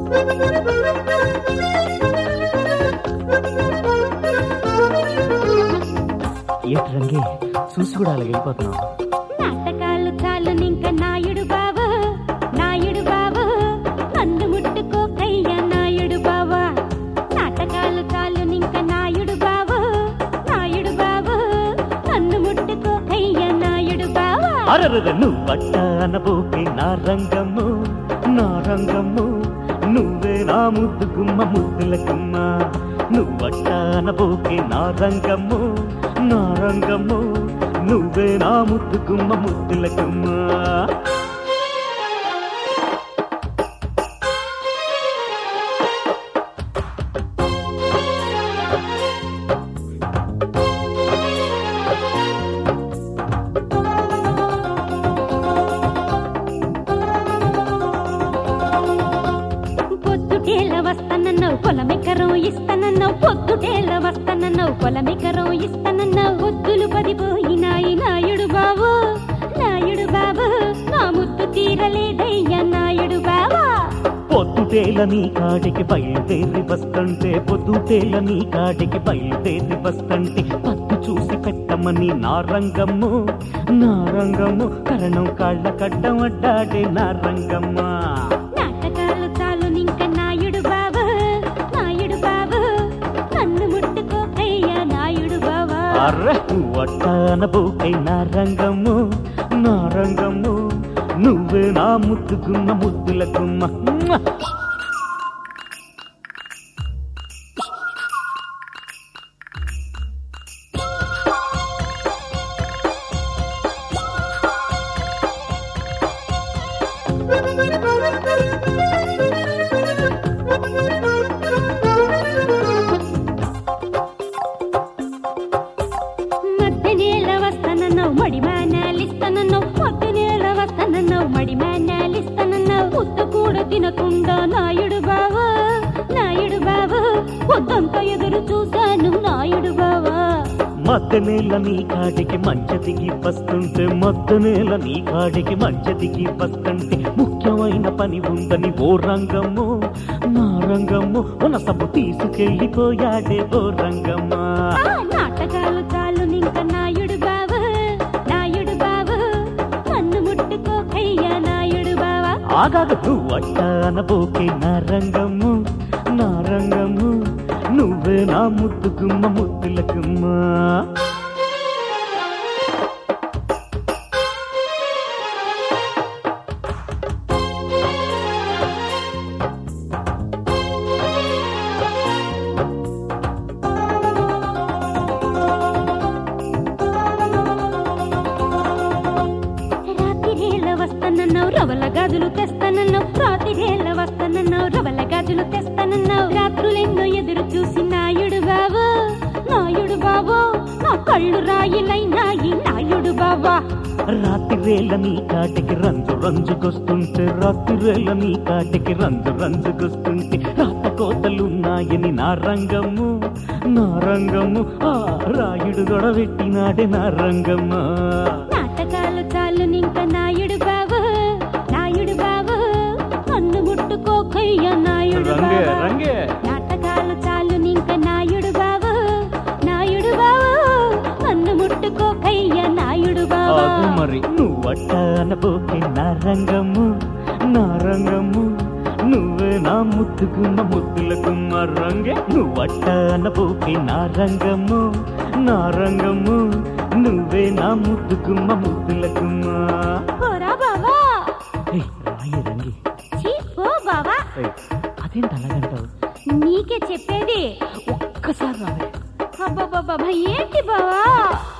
ఏంటి రంగి చూసి కూడా అలాగే వెళ్ళిపోతున్నావు నాటకాలు చాలు నింక నాయుడు బావ నాయుడు బావ నన్ను ముట్టుకోకయ్య నాయుడు బావ నాటకాలు చాలు నింక నాయుడు బావ నాయుడు బావ నన్ను ముట్టుకోకయ్య నాయుడు బావ అరరర నువ్వు పట్ట అనబోకే నా రంగము నా రంగము నువ్వే నా ముద్దు గుమ్మ ముద్దుల గుమ్మ నువ్వు పట్ట అనబోకే నా రంగము నా రంగము నువ్వే నా ముద్దు గుమ్మ ముద్దుల గుమ్మ పొద్దుటేల వస్తానన్నావు పొలమెకరం ఇస్తానన్నావు పొద్దుటేల వస్తానన్నావు పొలమెకరం ఇస్తానన్నావు ఒత్తులు పదిపోయినాయి నాయుడు బావు నాయుడు బాబు నా ముద్దు తీరలేదయ్యా నాయుడు బావా పొద్దుటేల నీ కాడికి బయలుదేరి వస్తుంటే పొద్దుటేల నీ కాడికి బయలుదేరి వస్తుంటే పత్తు చూసి పెట్టమని నా రంగము నా రంగము కరణం కాళ్ళ కడ్డం అడ్డాడే నా రంగమ్మ నాటకాలు చాలు నింక నాయుడు బాబు నాయుడు బాబు నన్ను ముట్టుకోకయ్యా నాయుడు బావా అర్రె వట్టానబోకై నా రంగము నా రంగము నువ్వే నా ముద్దుకున్న ముద్దుల గుమ్మ మ్మ! మధ్య నేల వస్తానన్నావు మడి మేనాలిస్తానన్నావు మధ్య నేల వస్తానన్నావు మడి మేనాలిస్తానన్నావు ముద్దు కూడా తినకుండా నాయుడు బావా నాయుడు బావా పొద్దంతా ఎదురు చూశాను నాయుడు బావా మధ్య నేల నీ కాడికి మంచ దిగి వస్తుంటే మధ్య నేల నీ కాడికి మంచ దిగి వస్తుంటే ముఖ్యమైన పని ఉందని ఓ రంగము నా రంగము ఉనసపు తీసుకెళ్ళిపోయాడే ఓ రంగమ్మా ఆ నాటకాలు చాలు నింక నాయుడు బావా నాయుడు బావా నన్ను ముట్టుకోకయ్యా నాయుడు బావా ఆగాదు నువ్వు అట్టానబోకే నా రంగము నా రంగము నువ్వే నా ముద్దు గుమ్మ ముద్దుల గుమ్మ రాత్రిరేళ్ళ వస్తానన్నావు రవల గాజులు తెస్తానన్నావు రాత్రిరేళ్ళ వస్తానన్నావు రవల గాజులు తెస్తానన్నావు రాత్రులెన్నో ఎదురు చూసి నాయుడు బాబు నాయుడు బాబు నా కళ్ళు రాయిలైనాయి నాయుడు బాబా రాత్రివేళ నీ కాటికి రంజు రంజుకొస్తుంటే రాత్రివేళ నీ కాటికి రంజు రంజుకొస్తుంటే రాత కోతలున్నాయని నా రంగము నా రంగము ఆ రాయుడు గొడవెట్టినాడే నా రంగమ్మ నాటకాలు చాలు నింక నాయుడు బాబు నాయుడు బాబు నన్ను ముట్టుకోకయ్య నాయుడు రంగే బాబా రంగే నాటకాలు చాలు నింక నాయుడు బాబు నాయుడు బాబు నన్ను ముట్టుకోకయ్య నాయుడు బాబా ఆగు మరి నువ్వట్టానబోకే నా రంగము నా రంగము నువ్వే నా ముద్దుకున్న ముద్దులకున్న రంగే నువ్వట్టానబోకే నా రంగము నా రంగము నువ్వే నా ముద్దుకున్న ముద్దులకున్న పోరా బావా రాయి రంగి చీ పో బావా ఏయ్, అదేంటి అలాగంటావు నీకే చెప్పేది ఒక్కసారి రావే అబ్బబ్బబ్బబ్బ ఏంటి బావా